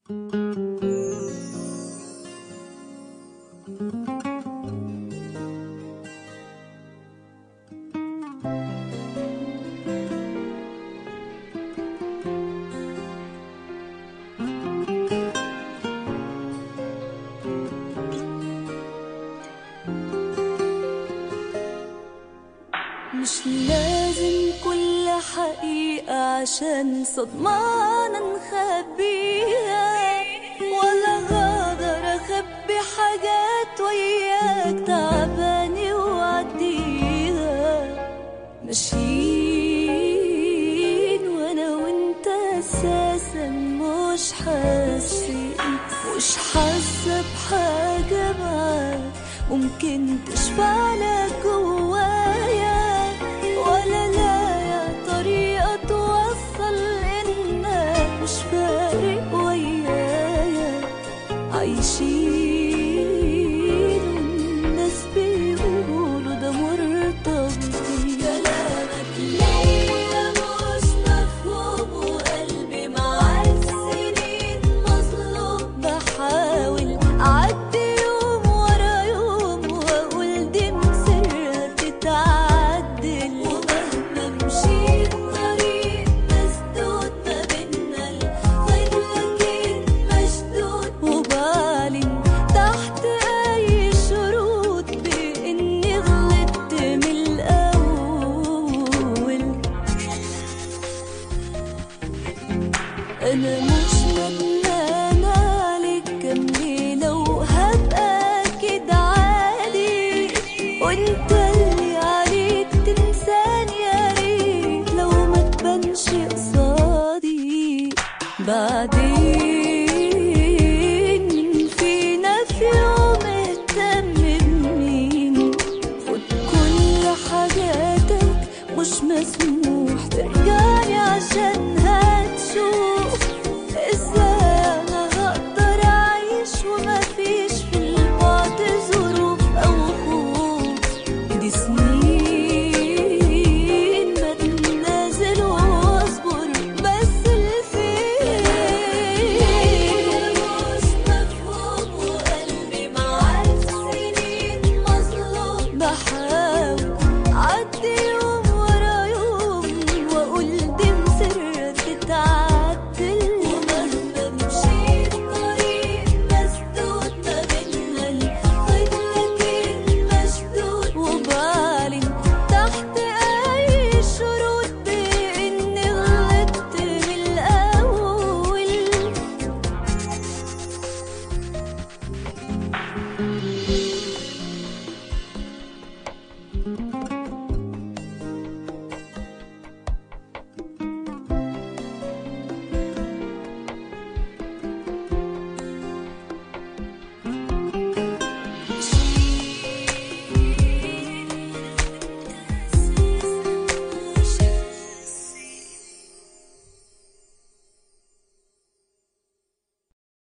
مش لازم كل حقيقة عشان صدمانة نخبيها ولا غادر أخبي حاجات وياك تعباني وعديها ماشيين وأنا وأنت أساسا مش حاسين مش حاسة بحاجة معاك ممكن تشفع لك جوايا ولا لا يا طريقة توصل إنك مش فارق ويايا عايشين والناس بيقولوا ده مرتبط كلامك ليا مش مفهوم وقلبي مع السنين مظلوم بحاول أعدي يوم ورا يوم وأقول دي مسيرة تتعدل ومهما مشيت طريق مسدود ما بينا الخير لكن مشدود وبعلن تحت أي شروط بإني غلطت من الأول أنا مش ندمانة عليك كام ليلة وهبقى كده عادي وأنت اللي عليك تنساني يا ريت لو ما تبانش قصادي بعدين فينا في يوم اهتم بمين خد كل حاجاتك مش مسموح ترجعني عشان هتشوف ازاي انا هقدر اعيش وما فيش في البعد ظروف او خوف دي سنين بتنازل واصبر بس الفين مش مفهوم وقلبي مع السنين مظلوم بحاول أعدي يوم ورا يوم وأقول دي مسرة تتعدل ومهما مشيت طريق مسدود ما بينا الخيط لكن مشدود وبعلن تحت أي شروط بإني غلطت من الأول thank you